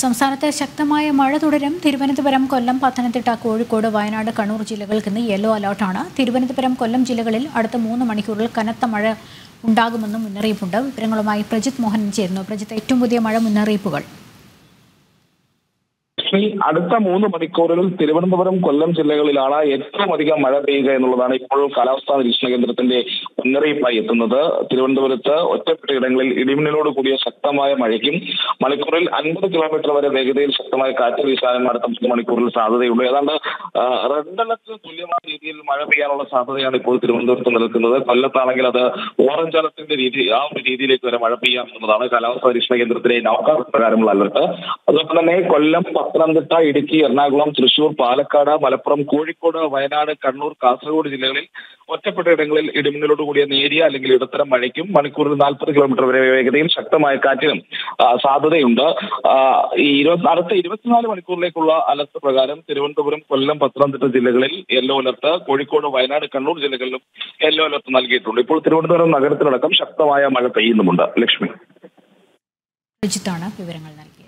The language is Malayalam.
സംസ്ഥാനത്ത് ശക്തമായ മഴ തുടരും തിരുവനന്തപുരം കൊല്ലം പത്തനംതിട്ട കോഴിക്കോട് വയനാട് കണ്ണൂർ ജില്ലകൾക്ക് ഇന്ന് യെല്ലോ അലർട്ടാണ് തിരുവനന്തപുരം കൊല്ലം ജില്ലകളിൽ അടുത്ത മൂന്ന് മണിക്കൂറിൽ കനത്ത മഴ ഉണ്ടാകുമെന്നും മുന്നറിയിപ്പുണ്ട് വിവരങ്ങളുമായി പ്രജിത് മോഹൻ ചേരുന്നു പ്രജിത്ത് ഏറ്റവും പുതിയ മഴ മുന്നറിയിപ്പുകൾ ലക്ഷ്മി അടുത്ത മൂന്ന് മണിക്കൂറുകളിൽ തിരുവനന്തപുരം കൊല്ലം ജില്ലകളിലാണ് ഏറ്റവും അധികം മഴ പെയ്യുക എന്നുള്ളതാണ് ഇപ്പോൾ കാലാവസ്ഥാ നിരീക്ഷണ കേന്ദ്രത്തിന്റെ മുന്നറിയിപ്പായി എത്തുന്നത് തിരുവനന്തപുരത്ത് ഒറ്റപ്പെട്ട ഇടങ്ങളിൽ ഇടിമിന്നലോട് കൂടിയ ശക്തമായ മഴയ്ക്കും മണിക്കൂറിൽ അൻപത് കിലോമീറ്റർ വരെ വേഗതയിൽ ശക്തമായ കാറ്റ് വീശാനും അടുത്ത മൂന്ന് മണിക്കൂറിൽ സാധ്യതയുള്ളൂ ഏതാണ്ട് ആ, റെഡ് അലർട്ട് തുല്യമായ രീതിയിൽ മഴ പെയ്യാനുള്ള സാധ്യതയാണ് ഇപ്പോൾ തിരുവനന്തപുരത്ത് നിൽക്കുന്നത് കൊല്ലത്താണെങ്കിൽ അത് ഓറഞ്ച് അലർട്ടിന്റെ രീതി ആ ഒരു രീതിയിലേക്ക് വരെ മഴ പെയ്യാം എന്നുള്ളതാണ് കാലാവസ്ഥാ നിരീക്ഷണ കേന്ദ്രത്തിലെ നൗകാർ പ്രകാരമുള്ള അലർട്ട് അതോടൊപ്പം തന്നെ കൊല്ലം പത്തനംതിട്ട ഇടുക്കി എറണാകുളം തൃശൂർ പാലക്കാട് മലപ്പുറം കോഴിക്കോട് വയനാട് കണ്ണൂർ കാസർഗോഡ് ജില്ലകളിൽ ഒറ്റപ്പെട്ട ഇടങ്ങളിൽ ഇടിമിന്നലോട് കൂടിയ നേരിയ അല്ലെങ്കിൽ ഇടത്തരം മഴയ്ക്കും മണിക്കൂറിൽ നാൽപ്പത് കിലോമീറ്റർ വരെ വേഗതയിൽ ശക്തമായ കാറ്റിനും ആ, സാധ്യതയുണ്ട് ആ, ഈ ഇരുപത്തി അടുത്ത ഇരുപത്തിനാല് മണിക്കൂറിലേക്കുള്ള അലർട്ട് പ്രകാരം തിരുവനന്തപുരം കൊല്ലം പത്തനംതിട്ട ജില്ലകളിൽ യെല്ലോ അലർട്ട് കോഴിക്കോട് വയനാട് കണ്ണൂർ ജില്ലകളിലും യെല്ലോ അലർട്ട് നൽകിയിട്ടുണ്ട് ഇപ്പോൾ തിരുവനന്തപുരം നഗരത്തിലടക്കം ശക്തമായ മഴ പെയ്യുന്നുമുണ്ട് ലക്ഷ്മി പ്രജിത്താണ് വിവരങ്ങൾ നൽകിയത്